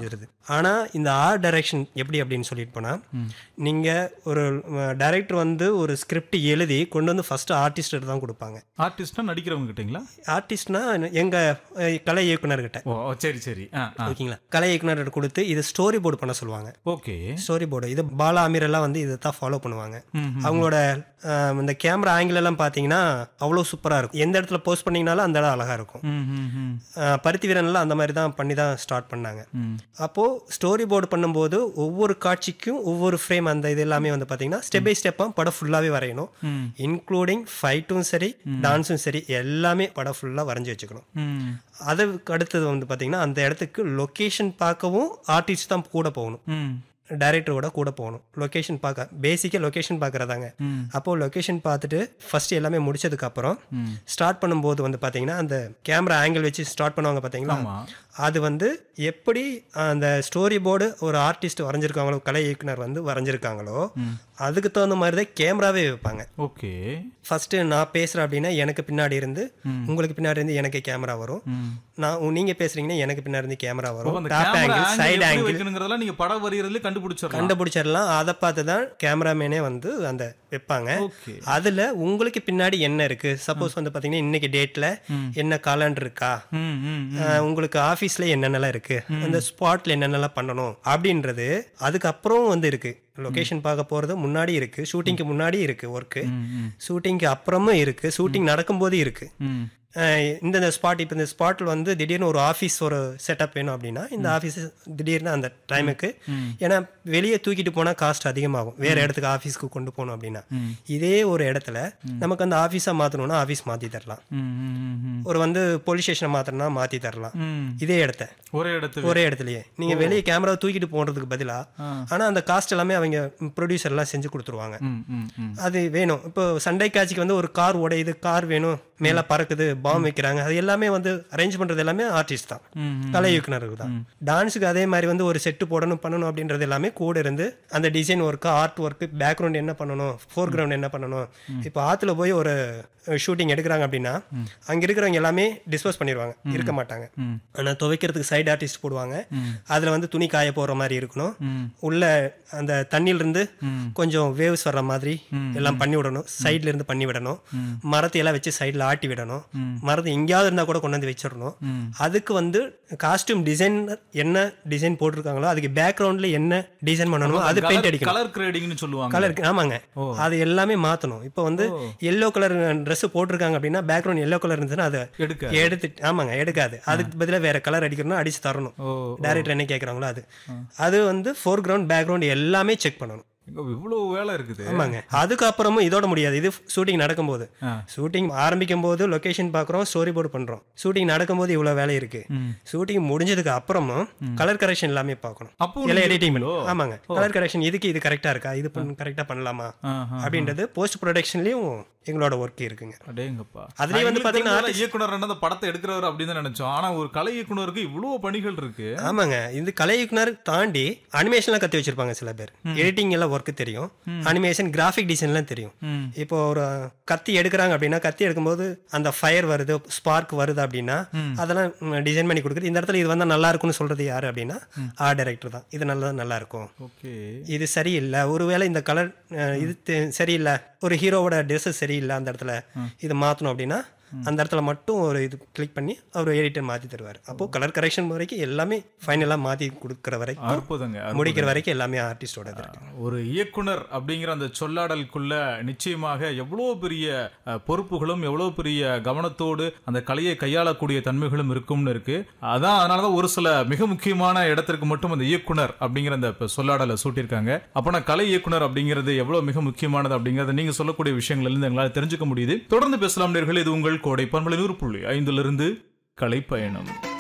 முடிஞ்சிருது ஆனா இந்த ஆர்ட் டைரக்ஷன் எப்படி அப்படின்னு சொல்லிட்டு போனா நீங்க ஒரு டைரக்டர் வந்து ஒரு ஸ்கிரிப்ட் எழுதி கொண்டு வந்து ஃபர்ஸ்ட் ஆர்டிஸ்ட் தான் கொடுப்பாங்க ஆர்டிஸ்டா நடிக்கிறவங்க கிட்டீங்களா ஆர்டிஸ்ட்னா எங்க அஹ், கலை இயக்குனர்கிட்ட ஓ ஓ, சரி சரி ஆ ஆ ஓகேங்களா கலை இயக்குனர்கிட்ட கொடுத்து இது ஸ்டோரி போர்டு பண்ண சொல்லுவாங்க ஓகே ஸ்டோரி போர்டு இது பாலா அமீர் எல்லாம் வந்து இதை தான் ஃபாலோ பண்ணுவாங்க அவங்களோட அஹ், இந்த கேமரா ஆங்கிள் எல்லாம் பார்த்தீங்கன்னா அவ்வளோ சூப்பராக இருக்கும் எந்த இடத்துல போஸ்ட் பண்ணீங்கனாலும் அந்த இடம் அழகாக இருக்கும் ம் ம் ம் அஹ், பருத்தி வீரன்லாம் அந்த மாதிரி தான் பண்ணி தான் ஸ்டார்ட் பண்ணாங்க ம். அப்போது ஸ்டோரி போர்டு பண்ணும்போது ஒவ்வொரு காட்சிக்கும் ஒவ்வொரு ஃப்ரேம் அந்த இது எல்லாமே வந்து பார்த்தீங்கன்னா ஸ்டெப் பை ஸ்டெப்பாக படம் ஃபுல்லாகவே வரையணும் இன்க்ளூடிங் ஃபைட்டும் சரி டான்ஸும் சரி எல்லாமே படம் ஃபுல்லாக வரைஞ்சி வச்சுக்கணும் ம் அதுக்கு அடுத்தது வந்து பார்த்தீங்கன்னா அந்த இடத்துக்கு லொக்கேஷன் பார்க்கவும் ஆர்டிஸ்ட் தான் கூட போகணும் ம் டைரக்டரோட கூட போகணும் லொக்கேஷன் பார்க்க பேசிக்காக லொக்கேஷன் பார்க்குறதாங்க அப்போது லொக்கேஷன் பார்த்துட்டு ஃபர்ஸ்ட் எல்லாமே முடிச்சதுக்கு அப்புறம் ஸ்டார்ட் பண்ணும்போது வந்து பார்த்தீங்கன்னா அந்த கேமரா ஆங்கிள் வச்சு ஸ்டார்ட் பண்ணுவாங்க பார்த்தீங்களா ஆமா அது வந்து எப்படி அந்த ஸ்டோரி போர்டு ஒரு ஆர்டிஸ்ட் வரைஞ்சிருக்காங்களோ கலை இயக்குனர் வந்து வரைஞ்சிருக்காங்களோ அதுக்கு தகுந்த மாதிரி தான் கேமராவே வைப்பாங்க ஓகே ஃபர்ஸ்ட் நான் பேசுறேன் அப்படின்னா எனக்கு பின்னாடி இருந்து உங்களுக்கு பின்னாடி இருந்து எனக்கு கேமரா வரும் நான் உ- நீங்க பேசுறீங்கன்னா எனக்கு பின்னாடி இருந்து கேமரா வரும் அந்த top camera angle side angle angle வைக்கணுங்கிறதெல்லாம் நீங்க படம் வரையறதுல கண்டுபிடிச்சிடலாம் கண்டுபிடிச்சிடலாம் அதை பார்த்து தான் கேமராமேனே வந்து அந்த வைப்பாங்க ஓகே அதுல உங்களுக்கு பின்னாடி என்ன இருக்கு சப்போஸ் வந்து பாத்தீங்கன்னா இன்னைக்கு டேட்ல என்ன காலண்டர் இருக்கா ம் ம் அஹ் உங்களுக்கு ஆஃபீஸ்ல என்னென்னலாம் இருக்கு அந்த ஸ்பாட்ல என்னென்னலாம் பண்ணணும் அப்படின்றது அதுக்கப்புறம் வந்து இருக்கு லொகேஷன் பார்க்க போறது முன்னாடி இருக்கு ஷூட்டிங்க்கு முன்னாடி இருக்கு ஒர்க்கு ம் ம் ஷூட்டிங்க்கு அப்புறமும் இருக்கு ஷூட்டிங் நடக்கும்போது இருக்கு ம் அஹ் இந்த ஸ்பாட் இப்போ இந்த ஸ்பாட்டில் வந்து திடீர்னு ஒரு ஆஃபீஸ் ஒரு செட்டப் வேணும் அப்படின்னா இந்த ஆஃபீஸ் திடீர்னு அந்த டைமுக்கு ஏன்னா வெளியே தூக்கிட்டு போனால் காஸ்ட் அதிகமாகும் வேற இடத்துக்கு ஆஃபீஸ்க்கு கொண்டு போகணும் அப்படின்னா இதே ஒரு இடத்துல நமக்கு அந்த ஆஃபீஸாக மாற்றணும்னா ஆஃபீஸ் மாற்றி தரலாம் ம் ம் ம் ம் ஒரு வந்து போலீஸ் ஸ்டேஷனை மாற்றணும்னா மாற்றி தரலாம் ம் இதே இடத்த ஒரே இடத்துல ஒரே இடத்துலயே நீங்க வெளியே கேமரா தூக்கிட்டு போறதுக்கு பதிலா ஆனா அந்த காஸ்ட் எல்லாமே அவங்க ப்ரொடியூசர் எல்லாம் செஞ்சு கொடுத்துருவாங்க ம் ம் ம் அது வேணும் இப்போ சண்டை காட்சிக்கு வந்து ஒரு கார் உடையுது கார் வேணும் மேல பறக்குது பாம் வைக்கிறாங்க அது எல்லாமே வந்து அரேஞ்ச் பண்றது எல்லாமே ஆர்டிஸ்ட் தான் ம், கலை இயக்குனருக்கு தான் டான்ஸுக்கு அதே மாதிரி வந்து ஒரு செட்டு போடணும் பண்ணணும் அப்படின்றது எல்லாமே கூட இருந்து அந்த design work art work background என்ன பண்ணணும் ஃபோர் கிரவுண்ட் என்ன பண்ணணும் இப்போ ஆத்துல போய் ஒரு ஷூட்டிங் எடுக்கிறாங்க அப்படின்னா அங்க இருக்கிறவங்க எல்லாமே டிஸ்போஸ் பண்ணிடுவாங்க இருக்க மாட்டாங்க ம். ஆனா துவைக்கிறதுக்கு சைடு ஆர்டிஸ்ட் போடுவாங்க அதுல வந்து துணி காய போற மாதிரி இருக்கணும் உள்ள அந்த தண்ணியில இருந்து கொஞ்சம் வேவ்ஸ் வர்ற மாதிரி எல்லாம் பண்ணி விடணும் சைடுல இருந்து பண்ணி விடணும் மரத்தை எல்லாம் வச்சு சைடுல ஆட்டி விடணும் மரத்தை எங்கேயாவது இருந்தா கூட கொண்டு வந்து வச்சிடணும் அதுக்கு வந்து காஸ்டியூம் டிசைன் என்ன டிசைன் போட்டிருக்காங்களோ அதுக்கு பேக்ரவுண்ட்ல என்ன டிசைன் பண்ணணுமோ அது பெயிண்ட் அடிக்கணும் கலர் கிரேடிங்னு சொல்லுவாங்க கலர் ஆமாங்க அது எல்லாமே மாத்தணும் இப்போ வந்து எல்லோ கலர் Dress போட்டிருக்காங்க அப்படின்னா பேக்ரவுண்ட் எல்லோ கலர் இருந்துச்சுன்னா அதை எடுக்க எடுத்துட்டு ஆமாங்க எடுக்காது அதுக்கு பதிலாக வேற கலர் அடிக்கணும்னா அடிச்சு தரணும் ஓ டைரக்டர் என்ன கேட்குறாங்களோ அது அது வந்து ஃபோர் கிரவுண்ட் பேக்ரவுண்ட் எல்லாமே செக் பண்ணணும் இங்க இவ்வளவு வேலை இருக்குது ஆமாங்க அதுக்கப்புறமும் இதோட முடியாது இது ஷூட்டிங் நடக்கும்போது ஆ. ஷூட்டிங் ஆரம்பிக்கும் போது லொகேஷன் பார்க்குறோம் ஸ்டோரி போர்டு பண்றோம் ஷூட்டிங் நடக்கும்போது இவ்வளவு வேலை இருக்கு ம். ஷூட்டிங் முடிஞ்சதுக்கு அப்புறமும் கலர் கரெக்ஷன் எல்லாமே பார்க்கணும் அப்போ எல்லாம் நீங்க எடிட்டிங் இருப்பீங்களோ? ஆமாங்க கலர் கரெக்ஷன் இதுக்கு இது கரெக்டா இருக்கா இது கரெக்டா பண்ணலாமா ஆஹா. அப்படின்றது போஸ்ட் ப்ரொடக்ஷன்லயும் எங்களோட ஒர்க் இருக்குங்க அடேங்கப்பா அதுலயே வந்து எங்களுக்கு பாத்தீங்கன்னா தெரிஞ்சதுல இயக்குனர் அந்த படத்தை எடுக்கிறவர் அப்படின்னு தான் நினைச்சோம் ஆனா ஒரு கலை இயக்குனருக்கு இவ்வளவு பணிகள் இருக்கு ஆமாங்க இது கலை இயக்குனர் தாண்டி அனிமேஷன்லாம் கத்து வச்சிருப்பாங்க சில பேர் எடிட்டிங் எல்லாம் ஒர்க் தெரியும் அனிமேஷன் கிராஃபிக் டிசைன்லாம் தெரியும் ம். இப்போ ஒரு கத்தி எடுக்கிறாங்க அப்படின்னா கத்தி எடுக்கும்போது அந்த ஃபயர் வருது ஸ்பார்க் வருது அப்படின்னா அதெல்லாம் டிசைன் பண்ணி கொடுக்குறது இந்த இடத்துல இது வந்தா நல்லா இருக்கும்னு சொல்றது யாரு அப்படின்னா ஆர்ட் டைரக்டர் தான் இது நல்லா நல்லா இருக்கும் ஓகே இது சரியில்லை ஒருவேளை இந்த கலர் இது தெ- சரியில்லை ஒரு ஹீரோவோட ட்ரெஸ் சரியில்லை அந்த இடத்துல இது மாற்றணும் அப்படின்னா அந்த இடத்துல மட்டும் ஒரு இது கிளிக் பண்ணி அவர் எடிட்டர் மாற்றி தருவார் அப்போ கலர் கரெக்ஷன் வரைக்கும் எல்லாமே ஃபைனலாக மாற்றி கொடுக்குற வரைக்கும் அற்புதங்க அற்புதம். முடிக்கிற வரைக்கும் எல்லாமே ஆர்டிஸ்டோட இருக்கு ஒரு இயக்குனர் அப்படிங்கிற அந்த சொல்லாடலுக்குள்ள நிச்சயமாக எவ்வளவு பெரிய அஹ், பொறுப்புகளும் எவ்வளவு பெரிய கவனத்தோடு அந்த கலையை கையாளக்கூடிய தன்மைகளும் இருக்கும்னு இருக்கு அதான் அதனாலதான் ஒரு சில மிக முக்கியமான இடத்திற்கு மட்டும் அந்த இயக்குனர் அப்படிங்கிற அந்த இப்ப சொல்லாடலை சூட்டியிருக்காங்க அப்பனா கலை இயக்குனர் அப்படிங்கிறது எவ்வளவு மிக முக்கியமானது அப்படிங்கறத நீங்க சொல்லக்கூடிய விஷயங்கள்ல இருந்து எங்களால் தெரிஞ்சுக்க முடியுது தொடர்ந்து பேசலாம் நேயர்களே இது உங்கள் கோடை பண்பலை நூறு புள்ளி ஐந்துல இருந்து கலை பயணம்